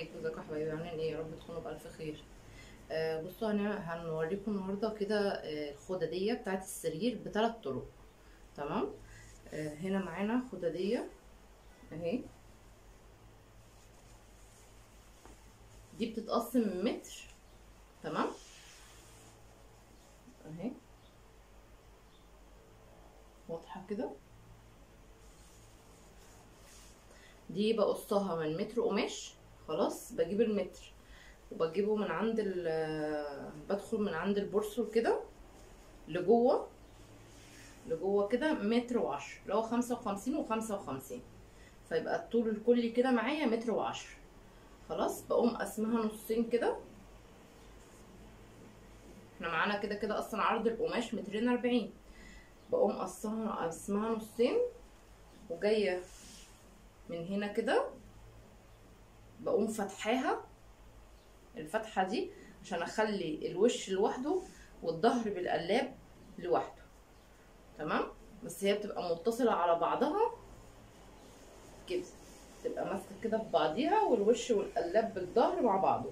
عليكم ازيكم يا حبايبي عاملين ايه يا رب تكونوا بألف خير آه بصوا هن- هنوريكم النهارده كده آه، الخدادية بتاعت السرير بثلاث طرق تمام آه هنا معانا خدادية اهي دي بتتقسم متر تمام اهي واضحة كده دي بقصها من متر قماش خلاص بجيب المتر وبجيبه من عند ال بدخل من عند البورصل كده لجوه لجوه كده متر وعشر اللي هو خمسة وخمسين وخمسة وخمسين فيبقى الطول الكلي كده معايا متر وعشر خلاص بقوم قسمها نصين كده احنا معانا كده كده اصلا عرض القماش مترين اربعين بقوم قسمها قسمها نصين وجايه من هنا كده بقوم فتحاها الفتحة دي عشان اخلي الوش لوحده والظهر بالقلاب لوحده تمام بس هي بتبقى متصلة على بعضها كده تبقى ماسكة كده في بعضيها والوش والقلاب بالظهر مع بعضه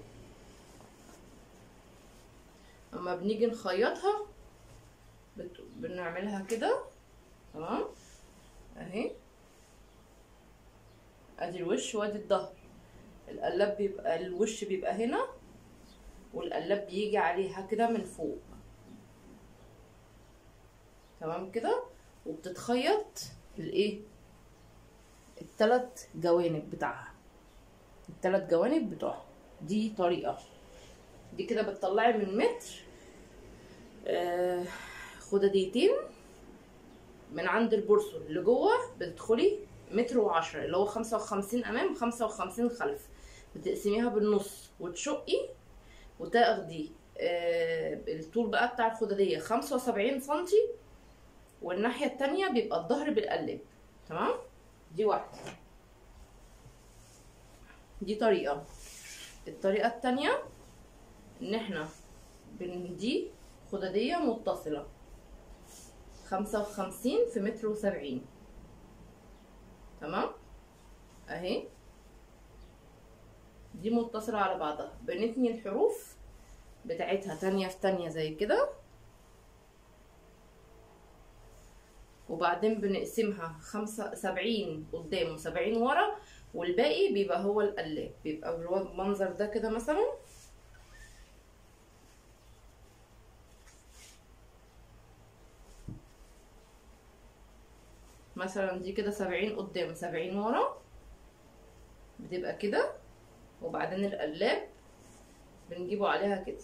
اما بنيجي نخيطها بت... بنعملها كده تمام اهي ادي الوش وادي الظهر القلاب بيبقى الوش بيبقى هنا والقلاب بيجي عليها كده من فوق تمام كده وبتتخيط الايه التلات جوانب بتاعها التلات جوانب بتوعها دي طريقة دي كده بتطلعي من متر آه خداديتين من عند البورصل لجوه بتدخلي متر وعشرة اللي هو خمسة وخمسين أمام خمسة وخمسين خلف بتقسميها بالنص وتشقي وتاخدي آه الطول بقى بتاع الخدادية خمسة وسبعين سنتي والناحية التانية بيبقى الظهر بالقلب تمام دي واحدة دي طريقة الطريقة التانية ان احنا بن دي خدادية متصلة خمسة وخمسين في متر وسبعين تمام اهي دي متصلة على بعضها بنتني الحروف بتاعتها تانية في تانية زي كده وبعدين بنقسمها خمسة سبعين قدام وسبعين ورا والباقي بيبقى هو القلاب بيبقى بالمنظر ده كده مثلا مثلا دي كده سبعين قدام سبعين ورا بتبقى كده وبعدين القلاب بنجيبه عليها كده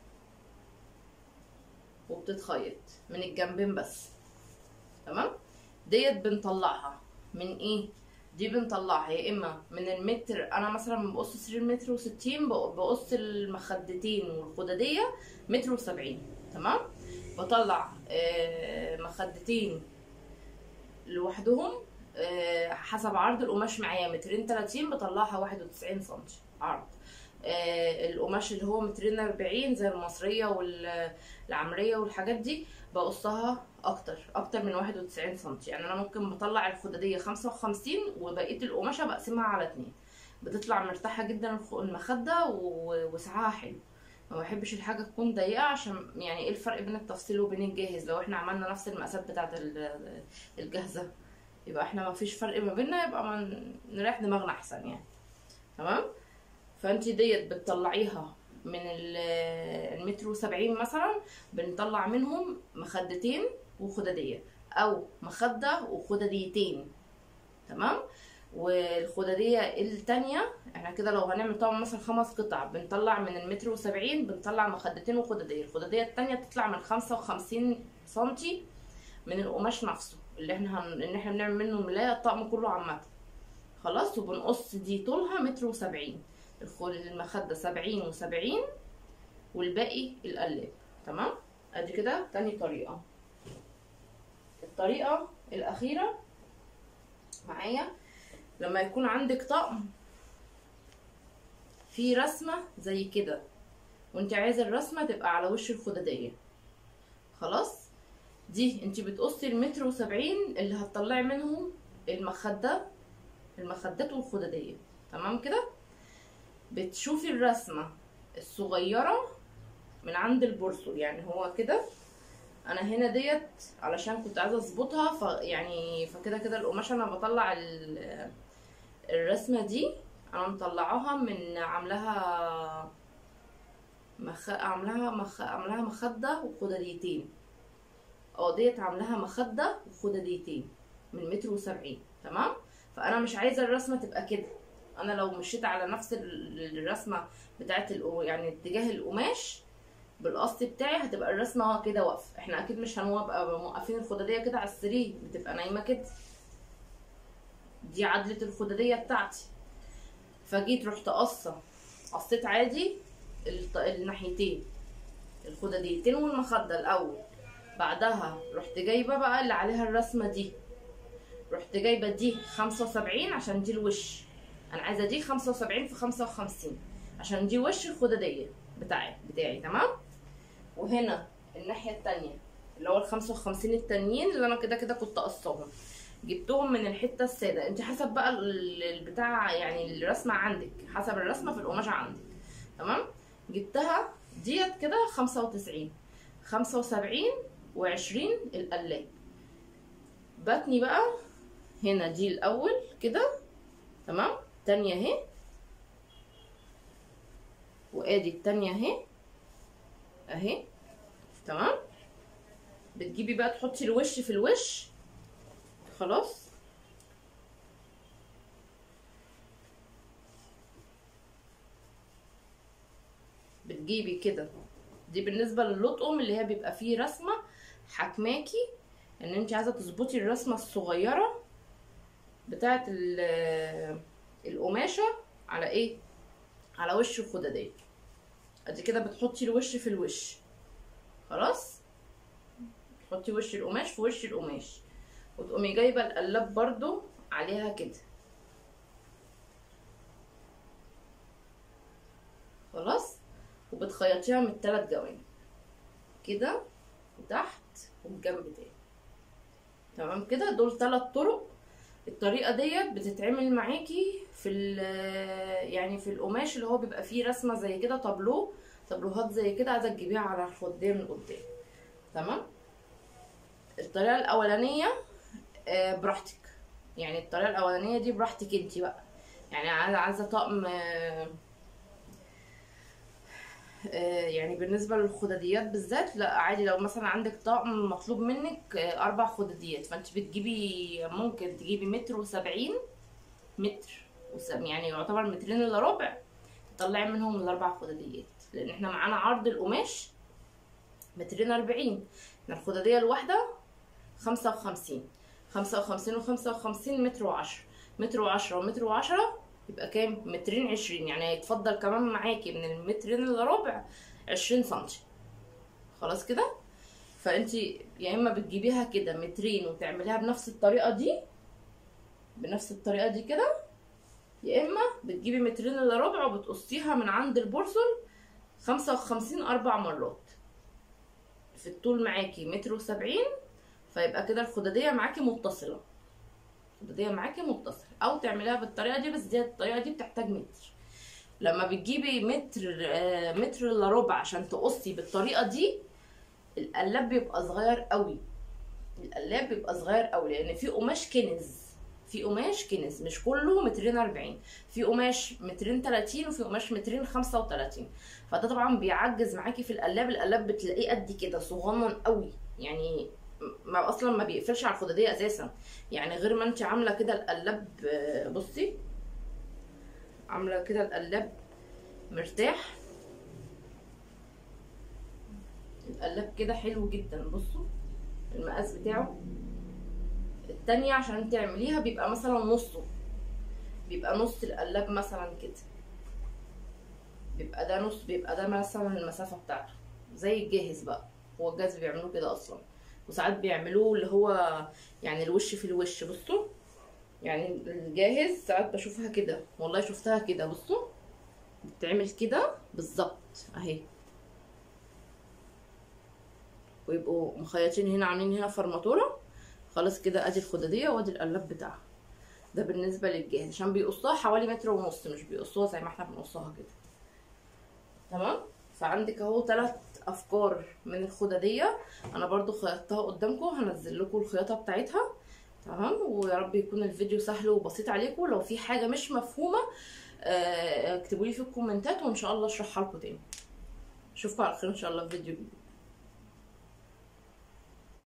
وبتتخيط من الجنبين بس تمام ديت بنطلعها من ايه دي بنطلعها يا اما من المتر انا مثلا بقص سرير متر وستين بقص المخدتين والخدادية متر وسبعين تمام بطلع آه مخدتين لوحدهم آه حسب عرض القماش معايا مترين تلاتين بطلعها واحد وتسعين سنتي عرض آه القماش اللي هو مترين اربعين زي المصرية والعمرية والحاجات دي بقصها اكتر اكتر من واحد وتسعين سنتي يعني انا ممكن بطلع الخدادية خمسة وخمسين وبقية القماشة بقسمها على اتنين بتطلع مرتاحة جدا المخدة ووسعها حلو ما بحبش الحاجة تكون ضيقة عشان يعني ايه الفرق بين التفصيل وبين الجاهز لو احنا عملنا نفس المقاسات بتاعت الجاهزة يبقى احنا ما فيش فرق ما بيننا يبقى ما نريح دماغنا احسن يعني تمام فانت ديت بتطلعيها من المتر وسبعين مثلا بنطلع منهم مخدتين وخدادية او مخدة وخداديتين تمام والخدادية التانية احنا كده لو هنعمل طبعا مثلا خمس قطع بنطلع من المتر وسبعين بنطلع مخدتين وخدادية الخدادية التانية تطلع من خمسة وخمسين سنتي من القماش نفسه اللي احنا هن... ان احنا بنعمل منه ملاية الطقم كله عامة خلاص وبنقص دي طولها متر وسبعين المخدة سبعين وسبعين والباقي القلاب تمام ادي كده تاني طريقة الطريقة الأخيرة معايا لما يكون عندك طقم في رسمة زي كده وانت عايزة الرسمة تبقى على وش الخدادية خلاص دي انت بتقصي المتر وسبعين اللي هتطلعي منهم المخدة المخدات والخدادية تمام كده بتشوفي الرسمة الصغيرة من عند البورصل يعني هو كده انا هنا ديت علشان كنت عايزه اظبطها ف يعني فكده كده القماشه انا بطلع ال- الرسمه دي انا مطلعاها من عاملاها مخ... عاملاها مخ... عاملاها مخده وخدديتين اه ديت عاملاها مخده وخدديتين من متر وسبعين تمام فانا مش عايزه الرسمه تبقى كده انا لو مشيت على نفس ال- الرسمه بتاعت القو- يعني اتجاه القماش بالقص بتاعي هتبقى الرسمه كده واقفه احنا اكيد مش هنبقى موقفين الخداديه كده على السرير بتبقى نايمه كده دي عدله الخداديه بتاعتي فجيت رحت قصه قصيت عادي الط- الناحيتين الخداديتين والمخده الاول بعدها رحت جايبه بقى اللي عليها الرسمه دي رحت جايبه دي خمسة وسبعين عشان دي الوش انا عايزه دي خمسة وسبعين في خمسة وخمسين عشان دي وش الخداديه بتاعي بتاعي تمام وهنا الناحيه التانية اللي هو الخمسة وخمسين التانيين اللي انا كده كده كنت قصاهم جبتهم من الحته الساده انت حسب بقى ال- البتاع يعني الرسمه عندك حسب الرسمه في القماشه عندك تمام جبتها ديت كده خمسة وتسعين خمسة وسبعين وعشرين القلاب بتني بقى هنا دي الاول كده تمام تانية اهي وادي التانية اهي اهي تمام بتجيبي بقى تحطي الوش في الوش خلاص بتجيبي كده دي بالنسبة للطقم اللي هي بيبقى فيه رسمة حكماكي ان انت عايزة تظبطي الرسمة الصغيرة بتاعت ال- القماشة على ايه على وش الخدادية ادي كده بتحطي الوش في الوش خلاص تحطي وش القماش في وش القماش وتقومي جايبه القلاب برضو عليها كده خلاص وبتخيطيها من التلات جوانب كده وتحت والجنب تاني تمام كده دول تلات طرق الطريقه ديت بتتعمل معاكي في ال- يعني في القماش اللي هو بيبقى فيه رسمه زي كده طابلو طابلوهات زي كده عايزه تجيبيها على الخدام من قدام تمام الطريقه الاولانيه آه، براحتك يعني الطريقه الاولانيه دي براحتك انتي بقى يعني عايزه عايزه طقم آه، آه، يعني بالنسبه للخداديات بالذات لا عادي لو مثلا عندك طقم مطلوب منك آه، اربع خداديات فانت بتجيبي ممكن تجيبي متر وسبعين متر وسب- يعني يعتبر مترين الا ربع تطلعي منهم الاربع خداديات لان احنا معانا عرض القماش مترين اربعين احنا الخداديه الواحده خمسة وخمسين خمسة وخمسين وخمسة وخمسين متر وعشرة متر وعشرة ومتر وعشرة يبقى كام مترين عشرين يعني هيتفضل كمان معاكي من المترين الا ربع عشرين سنتي خلاص كده فانتي يا اما بتجيبيها كده مترين وتعمليها بنفس الطريقه دي بنفس الطريقه دي كده يا اما بتجيبي مترين الا ربع وبتقصيها من عند البورصل خمسة وخمسين اربع مرات في الطول معاكي متر وسبعين فيبقى كده الخدادية معاكي متصلة الخدادية معاكي متصلة او تعمليها بالطريقة دي بس دي الطريقة دي بتحتاج متر لما بتجيبي متر آه، متر الا ربع عشان تقصي بالطريقة دي القلاب بيبقى صغير قوي القلاب بيبقى صغير قوي لان في قماش كنز في قماش كنز مش كله مترين أربعين في قماش مترين تلاتين وفي قماش مترين خمسة وتلاتين فده طبعا بيعجز معاكي في القلاب القلاب بتلاقيه قد كده صغنن قوي يعني ما اصلا ما بيقفلش على الخداديه اساسا يعني غير ما انت عامله كده القلاب آه، بصي عامله كده القلاب مرتاح القلاب كده حلو جدا بصوا المقاس بتاعه التانية عشان تعمليها بيبقى مثلا نصه بيبقى نص القلاب مثلا كده بيبقى ده نص بيبقى ده مثلا المسافة بتاعته زي الجاهز بقى هو الجاهز بيعملوه كده اصلا وساعات بيعملوه اللي هو يعني الوش في الوش بصوا يعني الجاهز ساعات بشوفها كده والله شفتها كده بصوا بتعمل كده بالظبط اهي ويبقوا مخيطين هنا عاملين هنا فرماتوره خلاص كده ادي الخداديه وادي القلاب بتاعها ده بالنسبه للجاهز عشان بيقصوها حوالي متر ونص مش بيقصوها زي ما احنا بنقصها كده تمام فعندك اهو ثلاث افكار من الخداديه انا برضو خيطتها قدامكم هنزل لكم الخياطه بتاعتها تمام ويا رب يكون الفيديو سهل وبسيط عليكم لو في حاجه مش مفهومه آه، اكتبوا لي في الكومنتات وان شاء الله اشرحها لكم تاني اشوفكم على خير ان شاء الله في فيديو جديد